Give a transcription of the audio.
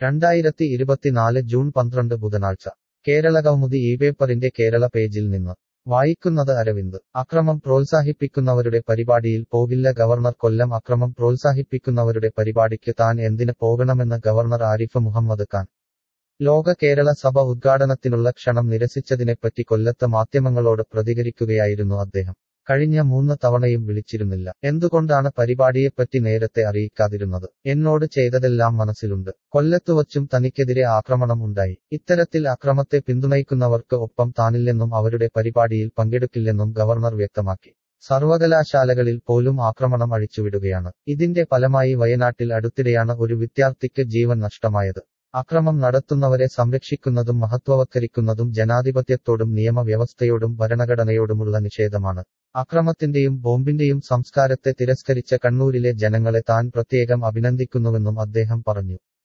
രണ്ടായിരത്തി ഇരുപത്തിനാല് ജൂൺ പന്ത്രണ്ട് ബുധനാഴ്ച കേരള കൗമുദി ഈ പേപ്പറിന്റെ കേരള പേജിൽ നിന്ന് വായിക്കുന്നത് അരവിന്ദ് അക്രമം പ്രോത്സാഹിപ്പിക്കുന്നവരുടെ പരിപാടിയിൽ പോകില്ല ഗവർണർ കൊല്ലം അക്രമം പ്രോത്സാഹിപ്പിക്കുന്നവരുടെ പരിപാടിക്ക് താൻ എന്തിന് പോകണമെന്ന് ഗവർണർ ആരിഫ് മുഹമ്മദ് ഖാൻ ലോക കേരള സഭ ഉദ്ഘാടനത്തിനുള്ള ക്ഷണം നിരസിച്ചതിനെപ്പറ്റി കൊല്ലത്ത് മാധ്യമങ്ങളോട് പ്രതികരിക്കുകയായിരുന്നു അദ്ദേഹം കഴിഞ്ഞ മൂന്ന് തവണയും വിളിച്ചിരുന്നില്ല എന്തുകൊണ്ടാണ് പരിപാടിയെപ്പറ്റി നേരത്തെ അറിയിക്കാതിരുന്നത് എന്നോട് ചെയ്തതെല്ലാം മനസ്സിലുണ്ട് കൊല്ലത്തുവച്ചും തനിക്കെതിരെ ആക്രമണം ഉണ്ടായി ഇത്തരത്തിൽ അക്രമത്തെ പിന്തുണയ്ക്കുന്നവർക്ക് ഒപ്പം താനില്ലെന്നും അവരുടെ പരിപാടിയിൽ പങ്കെടുക്കില്ലെന്നും ഗവർണർ വ്യക്തമാക്കി സർവകലാശാലകളിൽ പോലും ആക്രമണം അഴിച്ചുവിടുകയാണ് ഇതിന്റെ ഫലമായി വയനാട്ടിൽ അടുത്തിടെയാണ് ഒരു വിദ്യാർത്ഥിക്ക് ജീവൻ നഷ്ടമായത് അക്രമം നടത്തുന്നവരെ സംരക്ഷിക്കുന്നതും മഹത്വവത്കരിക്കുന്നതും ജനാധിപത്യത്തോടും നിയമവ്യവസ്ഥയോടും ഭരണഘടനയോടുമുള്ള നിഷേധമാണ് അക്രമത്തിന്റെയും ബോംബിന്റെയും സംസ്കാരത്തെ തിരസ്കരിച്ച കണ്ണൂരിലെ ജനങ്ങളെ താൻ പ്രത്യേകം അഭിനന്ദിക്കുന്നുവെന്നും അദ്ദേഹം പറഞ്ഞു